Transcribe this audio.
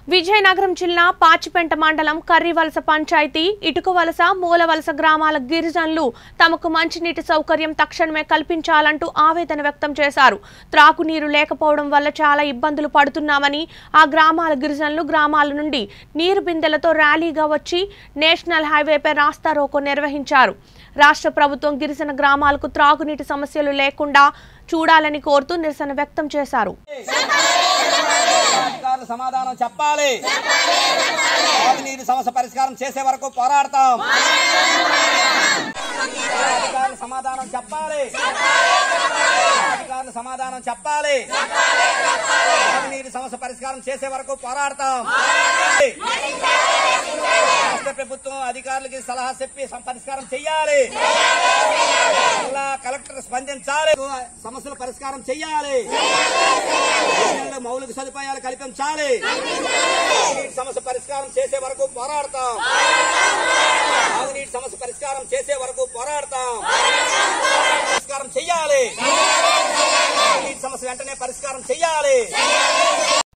విజయనగరం జిల్లా పాచిపెంట మండలం కర్రివలస పంచాయతీ ఇటుకవలస మూలవలస గ్రామాల గిరిజనులు తమకు మంచినీటి సౌకర్యం తక్షణమే కల్పించాలంటూ ఆవేదన వ్యక్తం చేశారు త్రాగునీరు లేకపోవడం వల్ల చాలా ఇబ్బందులు పడుతున్నామని ఆ గ్రామాల గిరిజనులు గ్రామాల నుండి నీరు బిందెలతో ర్యాలీగా వచ్చి నేషనల్ హైవేపై రాస్తా రోకో నిర్వహించారు రాష్ట్ర ప్రభుత్వం గిరిజన గ్రామాలకు త్రాగునీటి సమస్యలు లేకుండా చూడాలని కోరుతూ నిరసన వ్యక్తం చేశారు అధికారులు సమాధానం చెప్పాలి తాగునీరు సమస్య పరిష్కారం చేసే వరకు పోరాడతాం అధికారులు సమాధానం చెప్పాలి అధికారులు సమాధానం చెప్పాలి తాగునీరు సమస్య పరిష్కారం చేసే వరకు పోరాడతాం రాష్ట్ర ప్రభుత్వం అధికారులకి సలహా చెప్పి సం- పరిష్కారం చెయ్యాలి జిల్లా కలెక్టర్ స్పందించాలి సమస్యల పరిష్కారం చెయ్యాలి గిరిజనుల మౌలిక సదుపాయాలు కల్పించాలి తాగునీటి సమస్య పరిష్కారం చేసే వరకు పోరాడతాం తాగునీటి సమస్య పరిష్కారం చేసే వరకు పోరాడతాం పరిష్కారం చెయ్యాలి తాగునీటి సమస్య వెంటనే పరిష్కారం చెయ్యాలి